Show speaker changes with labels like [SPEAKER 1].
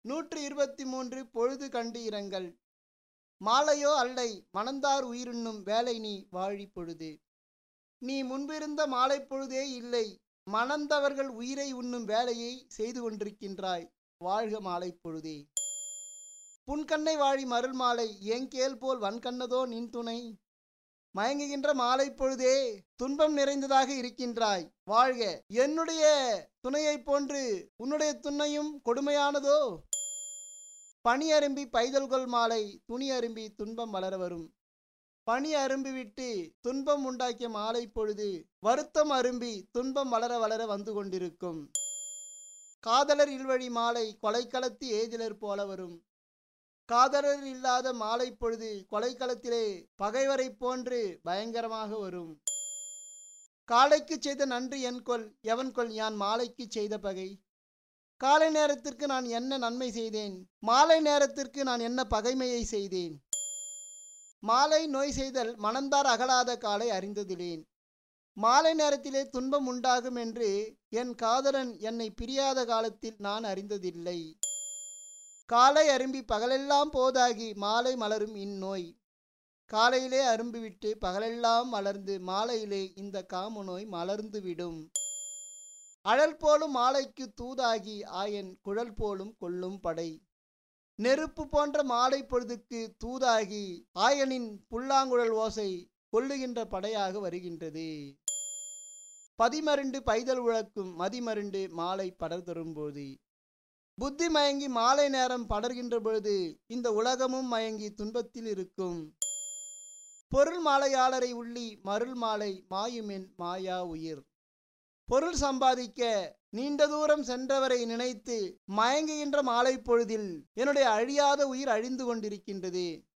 [SPEAKER 1] நூற்று இருபத்தி மூன்று பொழுது கண்டு இரங்கல் மாலையோ அல்லை மணந்தார் உயிருண்ணும் வேலை நீ வாழி பொழுது நீ முன்பிருந்த மாலை பொழுதே இல்லை மணந்தவர்கள் உயிரை உண்ணும் வேலையை செய்து கொண்டிருக்கின்றாய் வாழ்க மாலை பொழுதே புன்கண்ணை வாழி மருள் மாலை ஏங்கேல் போல் வன்கண்ணதோ நின் துணை மயங்குகின்ற மாலை பொழுதே துன்பம் நிறைந்ததாக இருக்கின்றாய் வாழ்க என்னுடைய துணையைப் போன்று உன்னுடைய துணையும் கொடுமையானதோ பனி அரும்பி பைதல்கொள் மாலை துணி அரும்பி துன்பம் வளர வரும் பனி அரும்பி விட்டு துன்பம் உண்டாக்கிய மாலை பொழுது வருத்தம் அரும்பி துன்பம் வளர வளர வந்து கொண்டிருக்கும் காதலர் இல்வழி மாலை கொலைக்களத்து ஏதிலர் போல வரும் காதலர் இல்லாத மாலை பொழுது கொலைக்களத்திலே பகைவரை போன்று பயங்கரமாக வரும் காலைக்கு செய்த நன்றி என் கொல் எவன் கொல் யான் மாலைக்கு செய்த பகை காலை நேரத்திற்கு நான் என்ன நன்மை செய்தேன் மாலை நேரத்திற்கு நான் என்ன பகைமையை செய்தேன் மாலை நோய் செய்தல் மணந்தார் அகலாத காலை அறிந்ததிலேன் மாலை நேரத்திலே துன்பம் உண்டாகும் என்று என் காதலன் என்னை பிரியாத காலத்தில் நான் அறிந்ததில்லை காலை அரும்பி பகலெல்லாம் போதாகி மாலை மலரும் இந்நோய் காலையிலே அரும்பிவிட்டு பகலெல்லாம் மலர்ந்து மாலையிலே இந்த காம நோய் மலர்ந்து விடும் அழல் போலும் மாலைக்கு தூதாகி ஆயன் குழல் போலும் கொள்ளும் படை நெருப்பு போன்ற மாலை பொழுதுக்கு தூதாகி ஆயனின் புல்லாங்குழல் ஓசை கொள்ளுகின்ற படையாக வருகின்றது பதிமருண்டு பைதல் உழக்கும் மதிமருண்டு மாலை படர் தரும்போது புத்தி மயங்கி மாலை நேரம் படர்கின்ற பொழுது இந்த உலகமும் மயங்கி துன்பத்தில் இருக்கும் பொருள் மாலையாளரை உள்ளி மருள் மாலை மாயுமென் மாயா உயிர் பொருள் சம்பாதிக்க நீண்ட தூரம் சென்றவரை நினைத்து மயங்குகின்ற மாலை பொழுதில் என்னுடைய அழியாத உயிர் அழிந்து கொண்டிருக்கின்றது